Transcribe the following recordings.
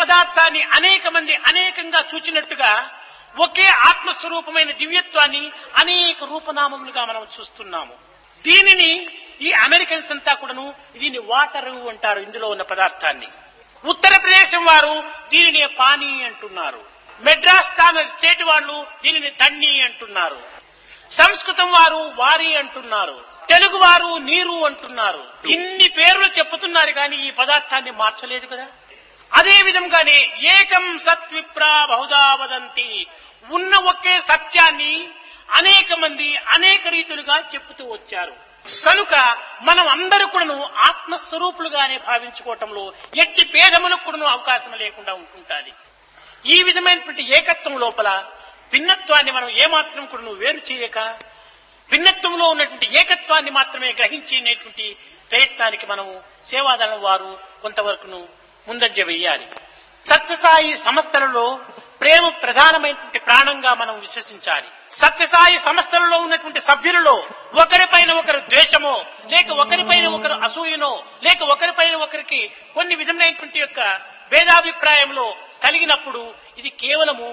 పదార్థాన్ని అనేక మంది అనేకంగా చూచినట్టుగా ఒకే ఆత్మస్వరూపమైన దివ్యత్వాన్ని అనేక రూపనామములుగా మనం చూస్తున్నాము దీనిని ఈ అమెరికన్స్ అంతా కూడాను దీన్ని వాటర్ అంటారు ఇందులో ఉన్న పదార్థాన్ని ఉత్తరప్రదేశం వారు దీనిని పానీ అంటున్నారు మెడ్రాస్ స్థాన స్టేట్ వాళ్ళు దీనిని తన్ని అంటున్నారు సంస్కృతం వారు వారి అంటున్నారు తెలుగు వారు నీరు అంటున్నారు ఇన్ని పేర్లు చెప్పుతున్నారు కానీ ఈ పదార్థాన్ని మార్చలేదు కదా అదే విధంగానే ఏకం సత్విప్రా బహుదా వదంతి ఉన్న ఒకే సత్యాన్ని అనేక మంది అనేక రీతులుగా చెప్పుతూ వచ్చారు కనుక మనం అందరూ కూడాను ఆత్మస్వరూపులుగానే భావించుకోవటంలో ఎట్టి భేదములకు కూడాను అవకాశం లేకుండా ఉంటుంటాది ఈ విధమైనటువంటి ఏకత్వం లోపల భిన్నత్వాన్ని మనం ఏమాత్రం కూడా వేరు చేయక భిన్నత్వంలో ఉన్నటువంటి ఏకత్వాన్ని మాత్రమే గ్రహించేటువంటి ప్రయత్నానికి మనము సేవాదళం వారు కొంతవరకును ముందంజ వెయ్యాలి సత్యసాయి సంస్థలలో ప్రేమ ప్రధానమైనటువంటి ప్రాణంగా మనం విశ్వసించాలి సత్యసాయి సంస్థలలో ఉన్నటువంటి సభ్యులలో ఒకరిపైన ఒకరు ద్వేషమో లేక ఒకరిపైన ఒకరు అసూయనో లేక ఒకరిపైన ఒకరికి కొన్ని విధమైనటువంటి యొక్క భేదాభిప్రాయంలో కలిగినప్పుడు ఇది కేవలము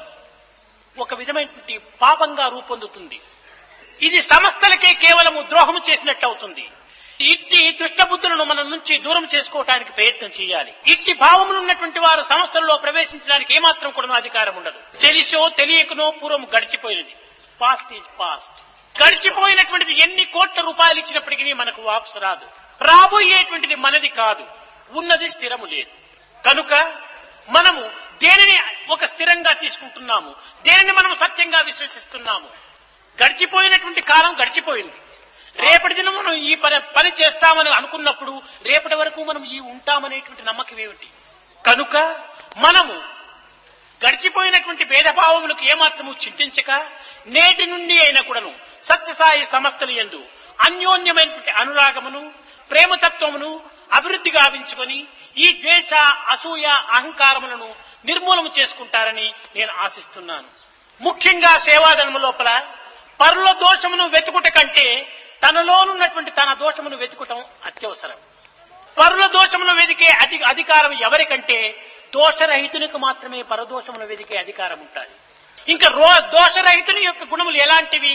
ఒక విధమైనటువంటి పాపంగా రూపొందుతుంది ఇది సంస్థలకే కేవలము ద్రోహము చేసినట్టు అవుతుంది ఇట్టి దుష్టబుద్ధులను మన నుంచి దూరం చేసుకోవటానికి ప్రయత్నం చేయాలి ఇట్టి భావములు ఉన్నటువంటి వారు సంస్థల్లో ప్రవేశించడానికి ఏమాత్రం కూడా అధికారం ఉండదు తెలిసో తెలియకనో పూర్వం గడిచిపోయినది పాస్ట్ ఈజ్ పాస్ట్ గడిచిపోయినటువంటిది ఎన్ని కోట్ల రూపాయలు ఇచ్చినప్పటికీ మనకు వాపసు రాదు రాబోయేటువంటిది మనది కాదు ఉన్నది స్థిరము లేదు కనుక మనము దేనిని ఒక స్థిరంగా తీసుకుంటున్నాము దేనిని మనం సత్యంగా విశ్వసిస్తున్నాము గడిచిపోయినటువంటి కాలం గడిచిపోయింది రేపటి దినం మనం ఈ పని పని చేస్తామని అనుకున్నప్పుడు రేపటి వరకు మనం ఈ ఉంటామనేటువంటి నమ్మకం ఏమిటి కనుక మనము గడిచిపోయినటువంటి భేదభావములకు ఏమాత్రము చింతించక నేటి నుండి అయినా కూడాను సత్యసాయి సంస్థలు ఎందు అన్యోన్యమైనటువంటి అనురాగమును ప్రేమతత్వమును అభివృద్ధి గావించుకొని ఈ ద్వేష అసూయ అహంకారములను నిర్మూలన చేసుకుంటారని నేను ఆశిస్తున్నాను ముఖ్యంగా సేవాదనము లోపల పరుల దోషమును వెతుకుట కంటే తనలోనున్నటువంటి తన దోషమును వెతుకుటం అత్యవసరం పరుల దోషమును వెతికే అధి అధికారం ఎవరికంటే దోషరహితునికి మాత్రమే పరదోషమును వెతికే అధికారం ఉంటుంది ఇంకా రో దోషరహితుని యొక్క గుణములు ఎలాంటివి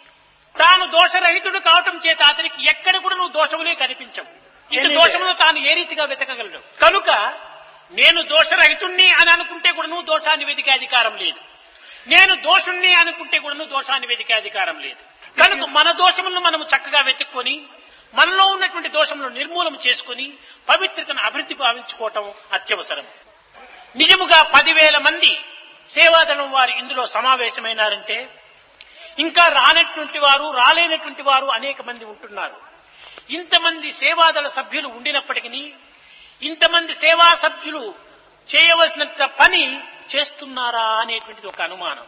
తాను దోషరహితుడు కావటం చేత అతనికి ఎక్కడ కూడా నువ్వు దోషములే కనిపించవు ఇంక Anywhere. దోషమును తాను ఏ రీతిగా వెతకగలడు కనుక నేను దోషరహితుణ్ణి అని అనుకుంటే కూడా నువ్వు దోషాన్ని వెతికే అధికారం లేదు నేను దోషుణ్ణి అనుకుంటే కూడా నువ్వు దోషాన్ని వెతికే అధికారం లేదు కనుక మన దోషములను మనము చక్కగా వెతుక్కొని మనలో ఉన్నటువంటి దోషములను నిర్మూలన చేసుకొని పవిత్రతను అభివృద్ధి భావించుకోవటం అత్యవసరం నిజముగా పదివేల మంది సేవాదళం వారు ఇందులో సమావేశమైనారంటే ఇంకా రానటువంటి వారు రాలేనటువంటి వారు అనేక మంది ఉంటున్నారు ఇంతమంది సేవాదళ సభ్యులు ఉండినప్పటికీ ఇంతమంది సేవా సభ్యులు చేయవలసినంత పని చేస్తున్నారా అనేటువంటిది ఒక అనుమానం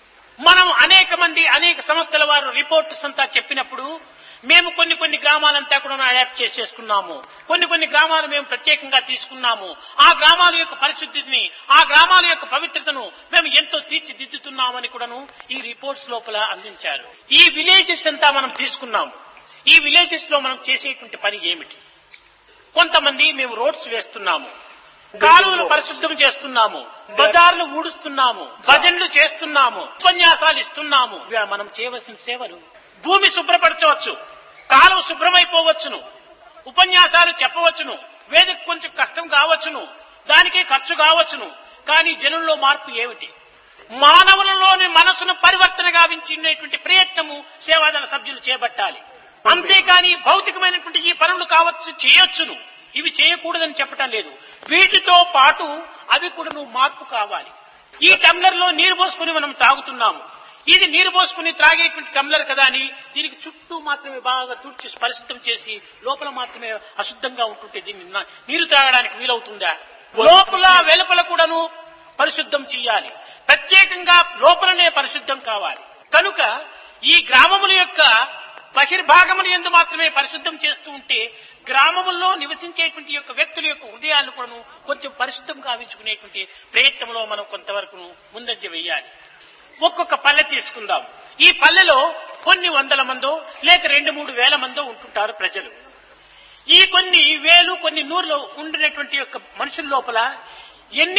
మనం అనేక మంది అనేక సంస్థల వారు రిపోర్ట్స్ అంతా చెప్పినప్పుడు మేము కొన్ని కొన్ని గ్రామాలంతా కూడా అడాప్ట్ చేసేసుకున్నాము కొన్ని కొన్ని గ్రామాలు మేము ప్రత్యేకంగా తీసుకున్నాము ఆ గ్రామాల యొక్క పరిశుద్ధిని ఆ గ్రామాల యొక్క పవిత్రతను మేము ఎంతో తీర్చిదిద్దుతున్నామని కూడాను ఈ రిపోర్ట్స్ లోపల అందించారు ఈ విలేజెస్ అంతా మనం తీసుకున్నాము ఈ విలేజెస్ లో మనం చేసేటువంటి పని ఏమిటి కొంతమంది మేము రోడ్స్ వేస్తున్నాము కాలువలు పరిశుద్ధం చేస్తున్నాము బజార్లు ఊడుస్తున్నాము భజనలు చేస్తున్నాము ఉపన్యాసాలు ఇస్తున్నాము ఇవి మనం చేయవలసిన సేవలు భూమి శుభ్రపరచవచ్చు కాలువ శుభ్రమైపోవచ్చును ఉపన్యాసాలు చెప్పవచ్చును వేదిక కొంచెం కష్టం కావచ్చును దానికి ఖర్చు కావచ్చును కానీ జనంలో మార్పు ఏమిటి మానవులలోని మనసును పరివర్తన గావించినటువంటి ప్రయత్నము సేవాదళ సభ్యులు చేపట్టాలి అంతేకాని భౌతికమైనటువంటి ఈ పనులు కావచ్చు చేయొచ్చును ఇవి చేయకూడదని చెప్పటం లేదు వీటితో పాటు అవి కూడా నువ్వు మార్పు కావాలి ఈ టంబ్లర్ లో నీరు పోసుకుని మనం తాగుతున్నాము ఇది నీరు పోసుకుని త్రాగేటువంటి టంబ్లర్ కదా అని దీనికి చుట్టూ మాత్రమే బాగా తుడిచి పరిశుద్ధం చేసి లోపల మాత్రమే అశుద్ధంగా ఉంటుంటే దీన్ని నా- నీరు త్రాగడానికి వీలవుతుందా లోపల వెలుపల కూడాను పరిశుద్ధం చేయాలి ప్రత్యేకంగా లోపలనే పరిశుద్ధం కావాలి కనుక ఈ గ్రామముల యొక్క బహిర్భాగముల ఎందు మాత్రమే పరిశుద్ధం చేస్తూ ఉంటే గ్రామముల్లో నివసించేటువంటి యొక్క వ్యక్తుల యొక్క హృదయాలను కూడాను కొంచెం పరిశుద్ధం కావించుకునేటువంటి ప్రయత్నంలో మనం కొంతవరకు ముందంజ వేయాలి ఒక్కొక్క పల్లె తీసుకుందాం ఈ పల్లెలో కొన్ని వందల మందో లేక రెండు మూడు వేల మందో ఉంటుంటారు ప్రజలు ఈ కొన్ని వేలు కొన్ని నూరులో ఉండినటువంటి యొక్క మనుషుల లోపల ఎన్ని